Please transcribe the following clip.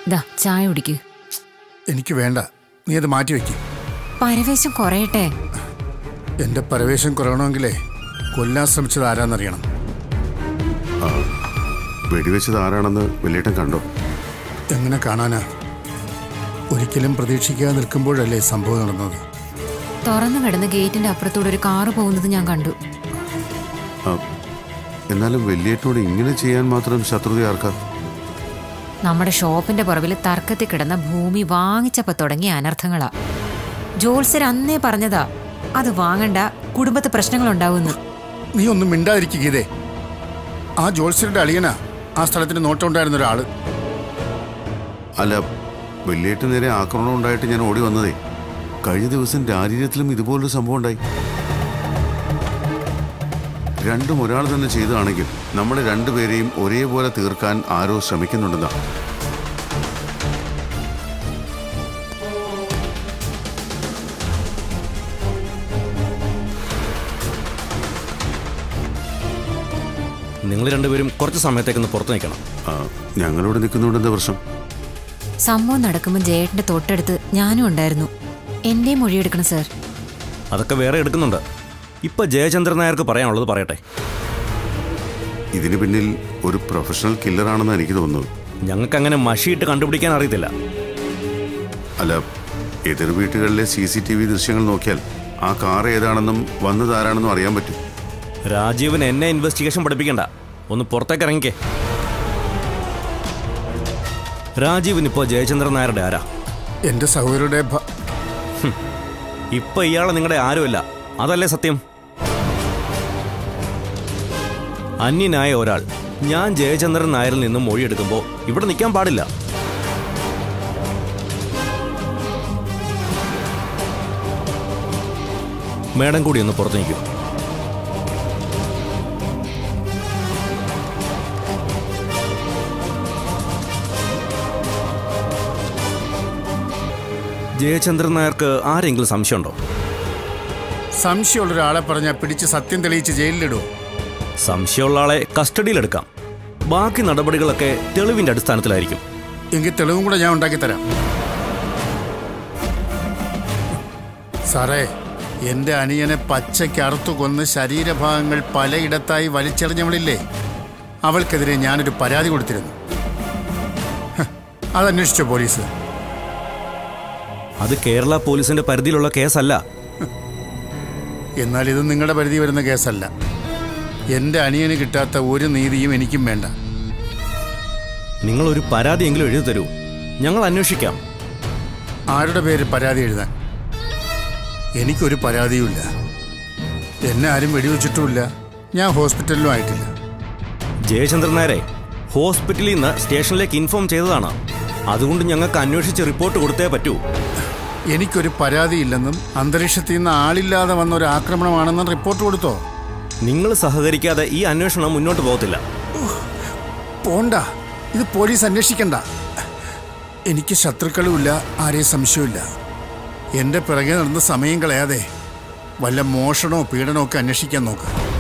ദാ ചായ കുടിക്ക് എനിക്ക് വേണ്ട നീ അത് മാറ്റി വെക്കും പരവേശം കുറയട്ടെ എന്റെ പരവേശം കുറയണമെങ്കിലേ കൊല്ലാൻ ശ്രമിച്ചത് ആരാന്നറിയണം വെടിവെച്ചത് ആരാണെന്ന് വലിയേട്ടൻ കണ്ടോ എങ്ങനെ കാണാനാ ഒരിക്കലും പ്രതീക്ഷിക്കാതെ നിൽക്കുമ്പോഴല്ലേ സംഭവം നടന്നത് തുറന്നു കിടന്ന ഗേറ്റിന്റെ അപ്പുറത്തൂടെ ഒരു കാറ് പോകുന്നത് ഞാൻ കണ്ടു ആ, എന്നാലും വലിയേട്ടനോട് ഇങ്ങനെ ചെയ്യാൻ മാത്രം ശത്രുത ആർക്കാ നമ്മുടെ ഷോപ്പിന്റെ പുറകിൽ തർക്കത്തിൽ കിടന്ന ഭൂമി വാങ്ങിച്ചപ്പോ തുടങ്ങിയ അനർത്ഥങ്ങളാ ജോത്സർ അന്നേ പറഞ്ഞതാ അത് വാങ്ങണ്ട കുടുംബത്ത് പ്രശ്നങ്ങൾ ഉണ്ടാവുമെന്ന് നീ ഒന്നും മിണ്ടാതിരിക്കുകതേ ആ ജോത്സ്യരുടെ അളിയനാ ആ സ്ഥലത്തിന് നോട്ടം ഉണ്ടായിരുന്ന ഒരാള് അല്ല വലിയേട്ടൻ നേരെ ആക്രമണം ഉണ്ടായിട്ട് ഞാൻ ഓടി വന്നതേ കഴിഞ്ഞ ദിവസം രാജീര്യത്തിലും ഇതുപോലൊരു സംഭവം ഉണ്ടായി രണ്ടും ഒരാൾ തന്നെ ചെയ്തതാണെങ്കിൽ നമ്മുടെ രണ്ടുപേരെയും ഒരേപോലെ തീർക്കാൻ ആരോ ശ്രമിക്കുന്നുണ്ടെന്നാ നിങ്ങൾ രണ്ടുപേരും കുറച്ച് സമയത്തേക്കൊന്ന് പുറത്ത് നിൽക്കണം ആ, ഞങ്ങളിവിടെ നിൽക്കുന്നതുകൊണ്ട് എന്താ പ്രശ്നം സംഭവം നടക്കുമ്പോൾ ജയേട്ടന്റെ തൊട്ടടുത്ത് ഞാനും ഉണ്ടായിരുന്നു എന്റെയും മൊഴിയെടുക്കണം സാർ അതൊക്കെ വേറെ എടുക്കുന്നുണ്ട് ഇപ്പൊ ജയചന്ദ്രൻ നായർക്ക് പറയാനുള്ളത് പറയട്ടെ ഇതിന് പിന്നിൽ ഒരു പ്രൊഫഷണൽ കില്ലറാണെന്ന് എനിക്ക് തോന്നുന്നത് ഞങ്ങൾക്ക് അങ്ങനെ മഷിയിട്ട് കണ്ടുപിടിക്കാൻ അറിയത്തില്ല അല്ല എതിർ വീട്ടുകളിലെ സി സി ടി വി ദൃശ്യങ്ങൾ നോക്കിയാൽ ആ കാർ ഏതാണെന്നും വന്നത് ആരാണെന്നും അറിയാൻ പറ്റും രാജീവൻ എന്നെ ഇൻവെസ്റ്റിഗേഷൻ പഠിപ്പിക്കണ്ട ഒന്ന് പുറത്തേക്ക് ഇറങ്ങിക്കേ രാജീവൻ ഇപ്പോൾ ജയചന്ദ്രൻ നായരുടെ ആരാ എന്റെ സഹോദരയുടെ ഭ- ഇപ്പൊ ഇയാളെ നിങ്ങളുടെ ആരുമല്ല അതല്ലേ സത്യം അന്യനായ ഒരാൾ ഞാൻ ജയചന്ദ്രൻ നായരിൽ നിന്നും മൊഴിയെടുക്കുമ്പോൾ ഇവിടെ നിൽക്കാൻ പാടില്ല മേഡം കൂടി ഒന്ന് പുറത്തു നിൽക്കൂ ജയചന്ദ്രൻ നായർക്ക് ആരെങ്കിലും സംശയമുണ്ടോ സംശയമുള്ള ഒരാളെ പറഞ്ഞാൽ പിടിച്ച് സത്യം തെളിയിച്ച് ജയിലിലിടൂ സംശയമുള്ള ആളെ കസ്റ്റഡിയിലെടുക്കാം ബാക്കി നടപടികളൊക്കെ തെളിവിന്റെ അടിസ്ഥാനത്തിലായിരിക്കും എങ്കിൽ തെളിവും കൂടെ ഞാൻ ഉണ്ടാക്കി തരാം സാറേ എന്റെ അനിയനെ പച്ചയ്ക്ക് അറുത്തു കൊന്ന് ശരീരഭാഗങ്ങൾ പലയിടത്തായി വലിച്ചെറിഞ്ഞവളില്ലേ അവൾക്കെതിരെ ഞാനൊരു പരാതി കൊടുത്തിരുന്നു ഹ്, അതന്വേഷിച്ചോ പോലീസ് അത് കേരള പോലീസിന്റെ പരിധിയിലുള്ള കേസല്ല എന്നാൽ ഇത് നിങ്ങളുടെ പരിധി വരുന്ന കേസല്ല എന്റെ അനിയന് കിട്ടാത്ത ഒരു നീതിയും എനിക്കും വേണ്ട നിങ്ങൾ ഒരു പരാതിയെങ്കിലും എഴുതി തരൂ ഞങ്ങൾ അന്വേഷിക്കാം ആരുടെ പേര് പരാതി എഴുതാൻ എനിക്കൊരു പരാതിയുമില്ല എന്നെ ആരും വെടിവെച്ചിട്ടുമില്ല ഞാൻ ഹോസ്പിറ്റലിലും ആയിട്ടില്ല ജയചന്ദ്രൻ നായരെ ഹോസ്പിറ്റലിൽ നിന്ന് സ്റ്റേഷനിലേക്ക് ഇൻഫോം ചെയ്തതാണ് അതുകൊണ്ട് ഞങ്ങൾക്ക് അന്വേഷിച്ച് റിപ്പോർട്ട് കൊടുത്തേ പറ്റൂ എനിക്കൊരു പരാതിയില്ലെന്നും അന്തരീക്ഷത്തിൽ നിന്ന് ആളില്ലാതെ വന്ന ഒരു ആക്രമണമാണെന്നും റിപ്പോർട്ട് കൊടുത്തോ നിങ്ങൾ സഹകരിക്കാതെ ഈ അന്വേഷണം മുന്നോട്ട് പോകത്തില്ല പോണ്ട ഇത് പോലീസ് അന്വേഷിക്കണ്ട എനിക്ക് ശത്രുക്കളുമില്ല ആരെയും സംശയമില്ല എൻ്റെ പിറകെ നടന്ന് സമയം കളയാതെ വല്ല മോഷണമോ പീഡനമോ ഒക്കെ അന്വേഷിക്കാൻ നോക്ക്